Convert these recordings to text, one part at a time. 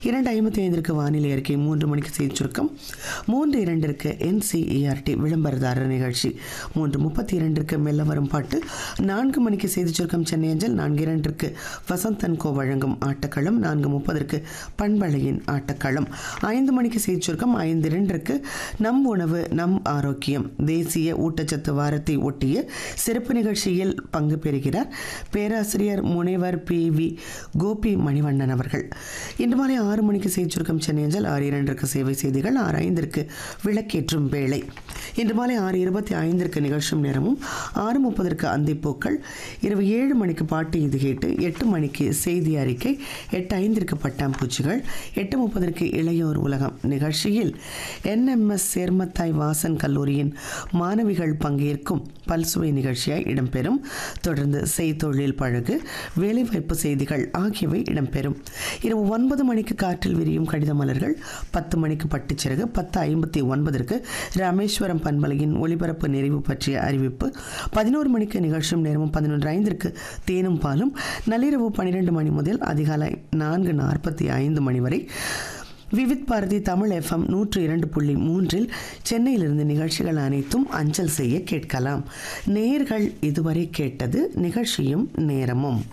இரண்டு ஐம்பத்தி ஐந்திற்கு வானிலை அறிக்கை மூன்று மணிக்கு செய்தி சுருக்கம் மூன்று இரண்டிற்கு என்சிஇஆர்டி விளம்பரதாரர் நிகழ்ச்சி மூன்று முப்பத்தி இரண்டிற்கு மெல்ல வரும் பாட்டு நான்கு மணிக்கு செய்தி சுருக்கம் சென்னை அஞ்சல் நான்கு இரண்டிற்கு வசந்தன் கோ வழங்கும் ஆட்டக்களம் நான்கு முப்பதற்கு பண்பலையின் ஆட்டக்களம் ஐந்து மணிக்கு செய்தி சுருக்கம் ஐந்து இரண்டிற்கு நம் உணவு நம் ஆரோக்கியம் தேசிய ஊட்டச்சத்து வாரத்தை ஒட்டிய சிறப்பு நிகழ்ச்சியில் பங்கு பெறுகிறார் பேராசிரியர் முனைவர் பி வி கோபி மணிவண்ணன் அவர்கள் இன்று மாலை ஆறு மணிக்கு செய்தி சுருக்கம் சென்னை அஞ்சல் ஆறு இரண்டிற்கு சேவை செய்திகள் ஆறு ஐந்திற்கு விளக்கேற்றும் வேளை இன்று மாலை ஆறு இருபத்தி ஐந்திற்கு நிகழ்ச்சும் நேரமும் ஆறு முப்பதற்கு அந்திப்பூக்கள் இரவு ஏழு மணிக்கு பாட்டு இது கேட்டு எட்டு மணிக்கு செய்தி அறிக்கை எட்டு ஐந்திற்கு பட்டாம்பூச்சிகள் எட்டு முப்பதற்கு இளையோர் உலகம் நிகழ்ச்சியில் என்எம்எஸ் சேர்மத்தாய் வாசன் கல்லூரியின் மாணவிகள் பங்கேற்கும் பல்சுவை நிகழ்ச்சியாய் இடம்பெறும் தொடர்ந்து செய்தொழில் பழகு வேலைவாய்ப்பு செய்திகள் ஆகியவை இடம்பெறும் இரவு ஒன்பது மணிக்கு காற்றில் விரியும் கடித மலர்கள் பத்து மணிக்கு பட்டுச்சிறகு பத்து ஐம்பத்தி ஒன்பதற்கு ராமேஸ்வரம் பண்பலையின் ஒளிபரப்பு நிறைவு பற்றிய அறிவிப்பு பதினோரு மணிக்கு நிகழ்ச்சியும் நேரமும் பதினொன்று ஐந்திற்கு தேனும் பாலும் நள்ளிரவு பன்னிரெண்டு மணி முதல் அதிகாலை நான்கு நாற்பத்தி ஐந்து மணி வரை விவித் பாரதி தமிழ் எஃப்எம் நூற்று இரண்டு புள்ளி மூன்றில் சென்னையிலிருந்து நிகழ்ச்சிகள் அனைத்தும் அஞ்சல் செய்ய கேட்கலாம் நேர்கள் இதுவரை கேட்டது நிகழ்ச்சியும் நேரமும்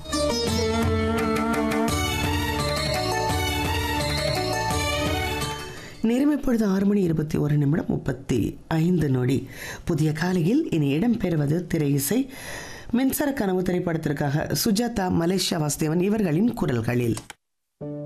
நேரம் இப்பொழுது ஆறு மணி இருபத்தி ஒரு நிமிடம் முப்பத்தி ஐந்து நொடி புதிய காலையில் இனி இடம்பெறுவது திரை இசை மின்சார கனவு திரைப்படத்திற்காக சுஜாதா மலேசியா வாசுதேவன் இவர்களின் குரல்களில்